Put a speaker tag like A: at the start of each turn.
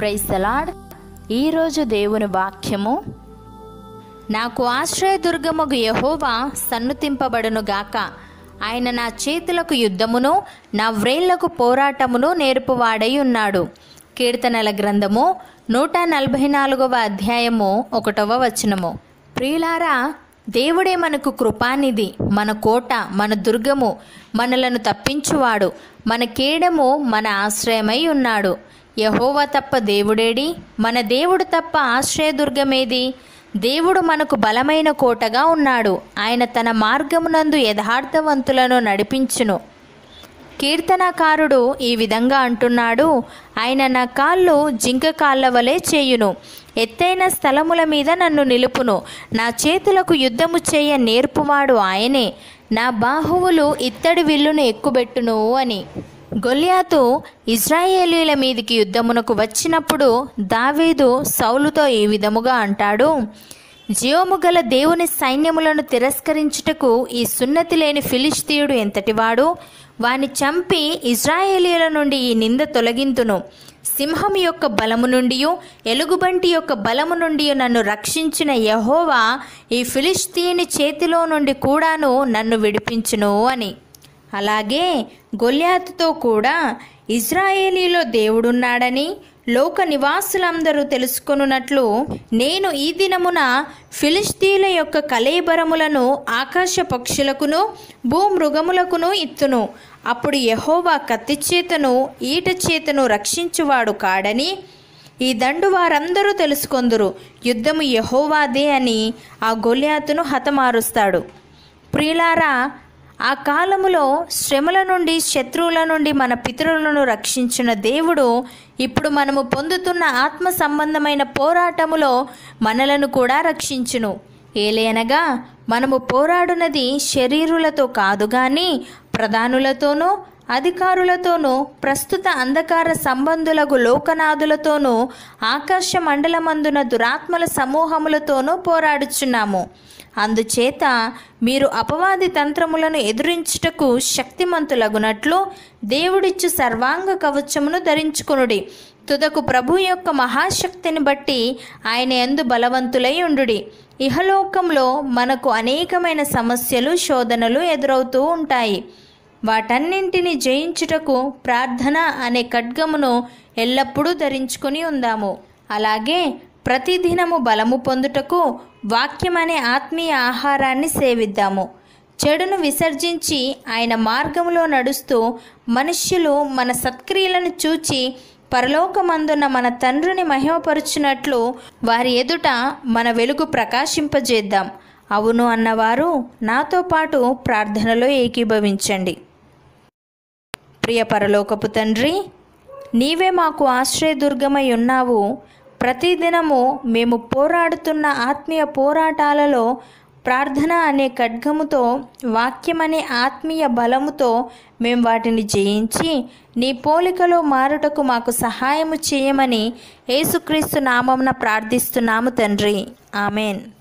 A: praise the Lord ఈరోజు దేవుని వాక్యము నాకు ఆశ్రయదుర్గముగు యహోవా సన్నుతింపబడును గాక ఆయన నా చేతులకు యుద్ధమును నా వ్రేళ్లకు పోరాటమును నేర్పువాడై ఉన్నాడు కీర్తనల గ్రంథము నూట నలభై నాలుగవ అధ్యాయము ఒకటవ వచనము ప్రియులారా దేవుడే మనకు కృపానిధి మన కోట మన దుర్గము మనలను తప్పించువాడు మన కేడము మన ఆశ్రయమై ఉన్నాడు యహోవా తప్ప దేవుడేడి మన దేవుడు తప్ప ఆశ్రయదుర్గమేది దేవుడు మనకు బలమైన కోటగా ఉన్నాడు ఆయన తన మార్గమునందు యథార్థవంతులను నడిపించును కీర్తనకారుడు ఈ విధంగా అంటున్నాడు ఆయన నా కాళ్ళు జింక కాళ్ళ వలె చేయును ఎత్తైన స్థలముల మీద నన్ను నిలుపును నా చేతులకు యుద్ధము చేయ నేర్పువాడు ఆయనే నా బాహువులు ఇత్తడి విల్లును ఎక్కుబెట్టును అని గొల్యాతు ఇజ్రాయేలీల మీదికి యుద్ధమునకు వచ్చినప్పుడు దావీదు సౌలుతో ఈ విధముగా అంటాడు జీవము గల దేవుని సైన్యములను తిరస్కరించుటకు ఈ సున్నతి లేని ఫిలిస్తీయుడు ఎంతటివాడు వాని చంపి ఇజ్రాయేలీల నుండి ఈ నింద తొలగింతును సింహం యొక్క బలము నుండి ఎలుగుబంటి యొక్క బలము నుండి నన్ను రక్షించిన యహోవా ఈ ఫిలిస్తీని చేతిలో నుండి కూడాను నన్ను విడిపించును అని అలాగే గొల్యాతుతో కూడా ఇజ్రాయేలీలో దేవుడున్నాడని లోక నివాసులందరూ తెలుసుకొనున్నట్లు నేను ఈ దినమున ఫిలిస్తీన్ల యొక్క కలేబరములను ఆకాశ పక్షులకును భూమృగములకును ఇత్తును అప్పుడు యహోవా కత్తి చేతను ఈట చేతను రక్షించువాడు కాడని ఈ దండు వారందరూ తెలుసుకొందురు యుద్ధము యహోవాదే అని ఆ గొల్యాతును హతమారుస్తాడు ప్రియులారా ఆ కాలములో శ్రమల నుండి శత్రువుల నుండి మన పితరులను రక్షించిన దేవుడు ఇప్పుడు మనము పొందుతున్న ఆత్మ సంబంధమైన పోరాటములో మనలను కూడా రక్షించును ఏలేనగా మనము పోరాడునది శరీరులతో కాదు గాని ప్రధానులతోనూ అధికారులతోనూ ప్రస్తుత అంధకార సంబంధులకు లోకనాథులతోనూ ఆకాశ మండలమందున దురాత్మల సమూహములతోనూ పోరాడుచున్నాము అందుచేత మీరు అపవాది తంత్రములను ఎదురించుటకు శక్తిమంతులగునట్లు దేవుడిచ్చు సర్వాంగ కవచమును ధరించుకునుడి తుదకు ప్రభు యొక్క మహాశక్తిని బట్టి ఆయన ఎందు బలవంతులై ఉండుడి ఇహలోకంలో మనకు అనేకమైన సమస్యలు శోధనలు ఎదురవుతూ ఉంటాయి వాటన్నింటిని జయించుటకు ప్రార్థన అనే ఖడ్గమును ఎల్లప్పుడూ ధరించుకొని ఉందాము అలాగే ప్రతిదినము బలము పొందుటకు వాక్యం అనే ఆత్మీయ ఆహారాన్ని సేవిద్దాము చెడును విసర్జించి ఆయన మార్గములో నడుస్తూ మనుష్యులు మన సత్క్రియలను చూచి పరలోకమందున్న మన తండ్రిని మహిమపరుచున్నట్లు వారి ఎదుట మన వెలుగు ప్రకాశింపజేద్దాం అవును అన్నవారు నాతో పాటు ప్రార్థనలో ఏకీభవించండి ప్రియ పరలోకపు తండ్రి నీవే మాకు ఆశ్రయదుర్గమై ఉన్నావు ప్రతిదినము మేము పోరాడుతున్న ఆత్మీయ పోరాటాలలో ప్రార్థన అనే ఖడ్గముతో వాక్యం అనే ఆత్మీయ బలముతో మేము వాటిని జయించి నీ పోలికలో మారుటకు మాకు సహాయము చేయమని యేసుక్రీస్తు నామమున ప్రార్థిస్తున్నాము తండ్రి ఆమెన్